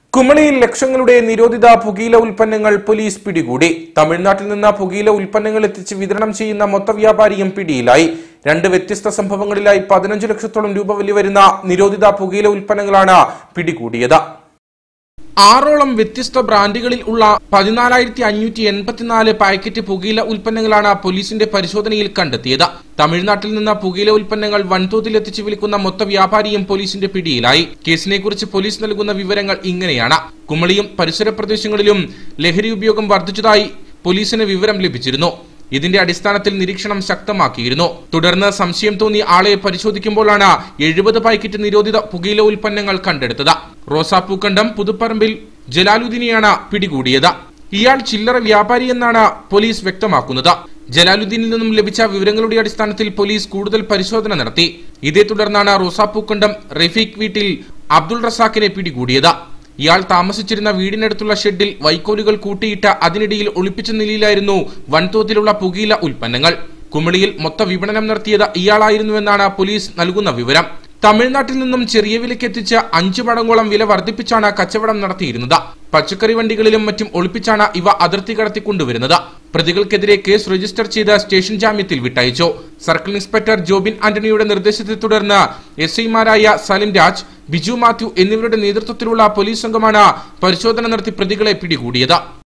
കുമളിയിൽ ലക്ഷങ്ങളുടെ നിരോധിത പുകയില ഉൽപ്പന്നങ്ങൾ പോലീസ് പിടികൂടി തമിഴ്നാട്ടിൽ നിന്ന് പുകയില ഉൽപ്പന്നങ്ങൾ എത്തിച്ച് വിതരണം ചെയ്യുന്ന മൊത്ത വ്യാപാരിയും പിടിയിലായി രണ്ട് വ്യത്യസ്ത സംഭവങ്ങളിലായി പതിനഞ്ച് ലക്ഷത്തോളം രൂപ വില വരുന്ന നിരോധിത പുകയില ഉൽപ്പന്നങ്ങളാണ് പിടികൂടിയത് ആറോളം വ്യത്യസ്ത ബ്രാൻഡുകളിൽ ഉള്ള പതിനാലായിരത്തി അഞ്ഞൂറ്റി എൺപത്തിനാല് പാക്കറ്റ് പുകയില ഉൽപ്പന്നങ്ങളാണ് പോലീസിന്റെ പരിശോധനയിൽ കണ്ടെത്തിയത് തമിഴ്നാട്ടിൽ നിന്ന് പുകയില ഉൽപ്പന്നങ്ങൾ വൻതോതിൽ എത്തിച്ചു വിൽക്കുന്ന മൊത്ത വ്യാപാരിയും പോലീസിന്റെ പിടിയിലായി കേസിനെക്കുറിച്ച് പോലീസ് നൽകുന്ന വിവരങ്ങൾ ഇങ്ങനെയാണ് കുമളിയും പരിസര പ്രദേശങ്ങളിലും ലഹരി ഉപയോഗം വർദ്ധിച്ചതായി പോലീസിന് വിവരം ലഭിച്ചിരുന്നു ഇതിന്റെ അടിസ്ഥാനത്തിൽ നിരീക്ഷണം ശക്തമാക്കിയിരുന്നു തുടർന്ന് സംശയം തോന്നി ആളെ പരിശോധിക്കുമ്പോഴാണ് എഴുപത് പാക്കറ്റ് നിരോധിത പുകയില ഉൽപ്പന്നങ്ങൾ കണ്ടെടുത്തത് റോസാപ്പൂക്കണ്ടം പുതുപ്പറമ്പിൽ ജലാലുദ്ദീനെയാണ് പിടികൂടിയത് ഇയാൾ ചില്ലറ വ്യാപാരി എന്നാണ് പോലീസ് വ്യക്തമാക്കുന്നത് ജലാലുദ്ദീനിൽ നിന്നും ലഭിച്ച വിവരങ്ങളുടെ അടിസ്ഥാനത്തിൽ പോലീസ് കൂടുതൽ പരിശോധന നടത്തി ഇതേ തുടർന്നാണ് റോസാപ്പൂക്കണ്ടം റഫീഖ് വീട്ടിൽ അബ്ദുൾ റസാഖിനെ പിടികൂടിയത് ഇയാൾ താമസിച്ചിരുന്ന വീടിനടുത്തുള്ള ഷെഡിൽ വൈക്കോലുകൾ കൂട്ടിയിട്ട് അതിനിടയിൽ ഒളിപ്പിച്ച നിലയിലായിരുന്നു വൻതോതിലുള്ള പുകയില ഉൽപ്പന്നങ്ങൾ കുമളിയിൽ മൊത്ത വിപണനം നടത്തിയത് ഇയാളായിരുന്നുവെന്നാണ് പോലീസ് നൽകുന്ന വിവരം തമിഴ്നാട്ടിൽ നിന്നും ചെറിയ വിലയ്ക്ക് എത്തിച്ച് അഞ്ചു മടങ്ങോളം വില വർദ്ധിപ്പിച്ചാണ് കച്ചവടം നടത്തിയിരുന്നത് പച്ചക്കറി വണ്ടികളിലും മറ്റും ഒളിപ്പിച്ചാണ് ഇവ അതിർത്തി കടത്തി കൊണ്ടുവരുന്നത് പ്രതികൾക്കെതിരെ കേസ് രജിസ്റ്റർ ചെയ്ത് സ്റ്റേഷൻ ജാമ്യത്തിൽ വിട്ടയച്ചു സർക്കിൾ ഇൻസ്പെക്ടർ ജോബിൻ ആന്റണിയുടെ നിർദ്ദേശത്തെ തുടർന്ന് എസ് ഐമാരായ സലിം രാജ് ബിജു മാത്യു എന്നിവരുടെ നേതൃത്വത്തിലുള്ള പോലീസ് സംഘമാണ് പരിശോധന നടത്തി പ്രതികളെ പിടികൂടിയത്